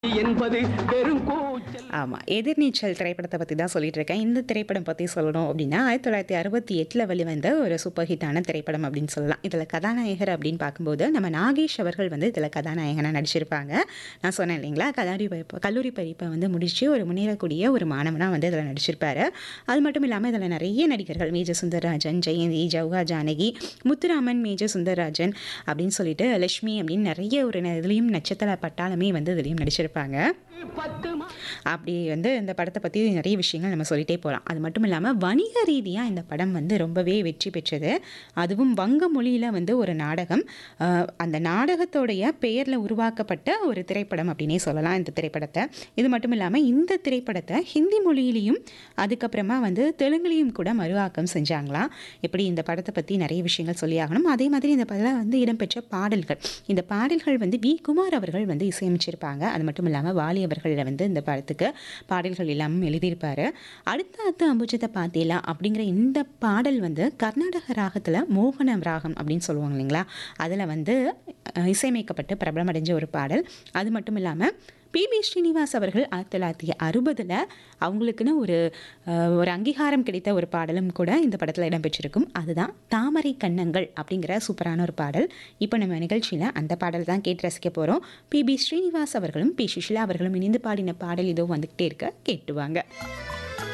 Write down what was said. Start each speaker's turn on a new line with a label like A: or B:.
A: என்பது வெறும் கூச்சல்
B: ஆமாம் எதிர்நீச்சல் திரைப்படத்தை பற்றி தான் சொல்லிட்டு இருக்கேன் இந்த திரைப்படம் பற்றி சொல்லணும் அப்படின்னா ஆயிரத்தி தொள்ளாயிரத்தி அறுபத்தி எட்டில் வெளிவந்த ஒரு சூப்பர் ஹிட்டான திரைப்படம் அப்படின்னு சொல்லலாம் இதில் கதாநாயகர் அப்படின்னு பார்க்கும்போது நம்ம நாகேஷ் அவர்கள் வந்து இதில் கதாநாயகனாக நடிச்சிருப்பாங்க நான் சொன்னேன் இல்லைங்களா கல்லூரி படிப்பு கல்லூரி படிப்பை வந்து முடித்து ஒரு முன்னேறக்கூடிய ஒரு மாணவனாக வந்து இதில் நடிச்சிருப்பாரு அது மட்டும் இல்லாமல் இதில் நிறைய நடிகர்கள் மேஜர் சுந்தரராஜன் ஜெயந்தி ஜவுகா ஜானகி முத்துராமன் மேஜர் சுந்தரராஜன் அப்படின்னு சொல்லிட்டு லட்சுமி அப்படின்னு நிறைய ஒரு ந- இதுலேயும் நட்சத்திர பட்டாளமே வந்து இதுலேயும் நடிச்சிருப்பாங்க
A: பத்து மா-
B: அப்படி வந்து இந்த படத்தை பற்றி நிறைய விஷயங்கள் நம்ம சொல்லிட்டே போகலாம் அது மட்டும் இல்லாமல் வணிக ரீதியாக இந்த படம் வந்து ரொம்பவே வெற்றி பெற்றது அதுவும் வங்க மொழியில் வந்து ஒரு நாடகம் ஆஹ் அந்த நாடகத்தோடைய பெயரில் உருவாக்கப்பட்ட ஒரு திரைப்படம் அப்படின்னே சொல்லலாம் இந்த திரைப்படத்தை இது மட்டும் இல்லாமல் இந்த திரைப்படத்தை ஹிந்தி மொழியிலையும் அதுக்கப்புறமா வந்து தெலுங்குலையும் கூட மறுஆக்கம் செஞ்சாங்களாம் இப்படி இந்த படத்தை பற்றி நிறைய விஷயங்கள் சொல்லியாகணும் அதே மாதிரி இந்த படத்தில் வந்து இடம்பெற்ற பாடல்கள் இந்த பாடல்கள் வந்து வி குமார் அவர்கள் வந்து இசையமைச்சிருப்பாங்க அது மட்டும் இல்லாமல் வாலி அவர்கள் வந்து இந்த படத்துக்கு பாடல்கள் எல்லாமே எழுதியிருப்பாரு அடுத்த அத்து அம்புஜத்தை பார்த்தீங்களா அப்படிங்கிற இந்த பாடல் வந்து கர்நாடக ராகத்தில் மோகன ராகம் அப்படின்னு சொல்லுவாங்க இல்லைங்களா அதில் வந்து அஹ், இசையமைக்கப்பட்டு பிரபலமடைஞ்ச ஒரு பாடல் அது மட்டும் இல்லாமல் பிபி ஸ்ரீனிவாஸ் அவர்கள் ஆயிரத்தி தொள்ளாயிரத்தி அறுபதில் அவங்களுக்குன்னு ஒரு அஹ், ஒரு அங்கீகாரம் கிடைத்த ஒரு பாடலும் கூட இந்த படத்தில் இடம்பெற்றிருக்கும் அதுதான் தாமரை கண்ணங்கள் அப்படிங்கிற சூப்பரான ஒரு பாடல் இப்போ நம்ம நிகழ்ச்சியில் அந்த பாடல் தான் கேட்டு ரசிக்க போகிறோம் பிபி ஸ்ரீனிவாஸ் அவர்களும் பி சுஷிலா அவர்களும் இணைந்து பாடின பாடல் இதோ வந்துக்கிட்டே இருக்க கேட்டுவாங்க